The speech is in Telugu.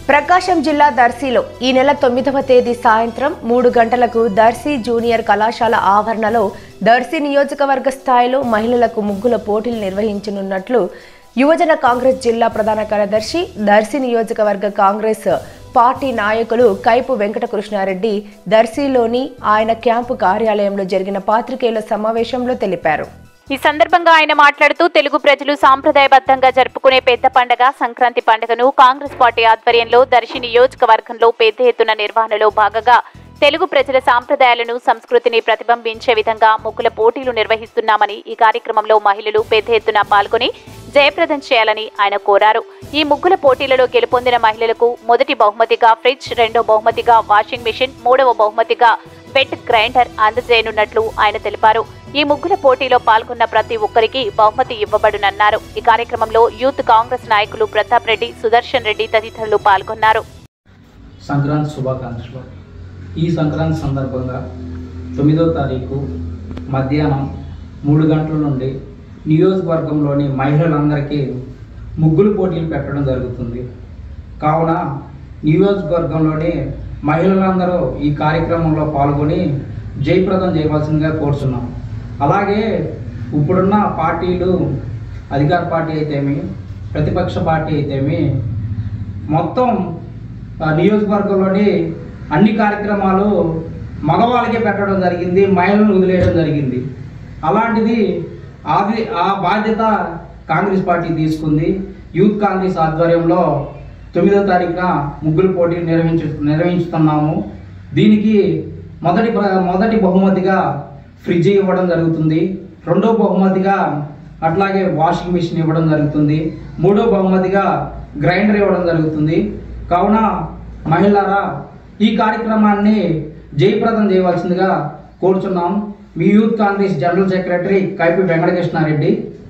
ప్రకాశం జిల్లా దర్శిలో ఈ నెల తొమ్మిదవ తేదీ సాయంత్రం మూడు గంటలకు దర్శి జూనియర్ కళాశాల ఆవరణలో దర్శి నియోజకవర్గ స్థాయిలో మహిళలకు ముగ్గుల పోటీలు నిర్వహించనున్నట్లు యువజన కాంగ్రెస్ జిల్లా ప్రధాన కార్యదర్శి దర్శి నియోజకవర్గ కాంగ్రెస్ పార్టీ నాయకులు కైపు వెంకటకృష్ణారెడ్డి దర్శిలోని ఆయన క్యాంపు కార్యాలయంలో జరిగిన పాత్రికేయుల సమావేశంలో తెలిపారు ఈ సందర్భంగా ఆయన మాట్లాడుతూ తెలుగు ప్రజలు సాంప్రదాయబద్ధంగా జరుపుకునే పెద్ద పండగ సంక్రాంతి పండుగను కాంగ్రెస్ పార్టీ ఆధ్వర్యంలో దర్శి నియోజకవర్గంలో పెద్ద ఎత్తున నిర్వహణలో భాగంగా తెలుగు ప్రజల సాంప్రదాయాలను సంస్కృతిని ప్రతిబింబించే విధంగా ముగ్గుల పోటీలు నిర్వహిస్తున్నామని ఈ కార్యక్రమంలో మహిళలు పెద్ద ఎత్తున పాల్గొని జయప్రదం చేయాలని ఆయన కోరారు ఈ ముగ్గుల పోటీలలో గెలుపొందిన మహిళలకు మొదటి బహుమతిగా ఫ్రిడ్జ్ రెండో బహుమతిగా వాషింగ్ మిషన్ మూడవ బహుమతిగా వెట్ గ్రైండర్ అందజేయనున్నట్లు ఆయన తెలిపారు ఈ ముగ్గుల పోటీలో పాల్గొన్న ప్రతి ఒక్కరికి బహుమతి ఇవ్వబడునన్నారు ఈ కార్యక్రమంలో యూత్ కాంగ్రెస్ నాయకులు ప్రతాప్ రెడ్డి సుదర్శన్ రెడ్డి తదితరులు పాల్గొన్నారు సంక్రాంతి శుభాకాంక్షలు ఈ సంక్రాంతి సందర్భంగా తొమ్మిదో తారీఖు మధ్యాహ్నం మూడు గంటల నుండి నియోజకవర్గంలోని మహిళలందరికీ ముగ్గులు పోటీలు పెట్టడం జరుగుతుంది కావున నియోజకవర్గంలోని మహిళలందరూ ఈ కార్యక్రమంలో పాల్గొని జయప్రదం చేయవలసిందిగా కోరుచున్నాం అలాగే ఇప్పుడున్న పార్టీలు అధికార పార్టీ అయితేమి ప్రతిపక్ష పార్టీ అయితేమి మొత్తం ఆ, నియోజకవర్గంలోని అన్ని కార్యక్రమాలు మగవాళ్ళకే పెట్టడం జరిగింది మహిళలను వదిలేయడం జరిగింది అలాంటిది అది ఆ బాధ్యత కాంగ్రెస్ పార్టీ తీసుకుంది యూత్ కాంగ్రెస్ ఆధ్వర్యంలో తొమ్మిదో తారీఖున ముగ్గురు పోటీలు నిర్వహించు నిర్వహించుతున్నాము దీనికి మొదటి ప్ర- మొదటి బహుమతిగా ఫ్రిడ్జ్ ఇవ్వడం జరుగుతుంది రెండో బహుమతిగా అట్లాగే వాషింగ్ మిషన్ ఇవ్వడం జరుగుతుంది మూడో బహుమతిగా గ్రైండర్ ఇవ్వడం జరుగుతుంది కావున మహిళారా ఈ కార్యక్రమాన్ని జయప్రదం చేయవలసిందిగా కోరుచున్నాం మీ యూత్ కాంగ్రెస్ జనరల్ సెక్రటరీ కైపి వెంకటకృష్ణారెడ్డి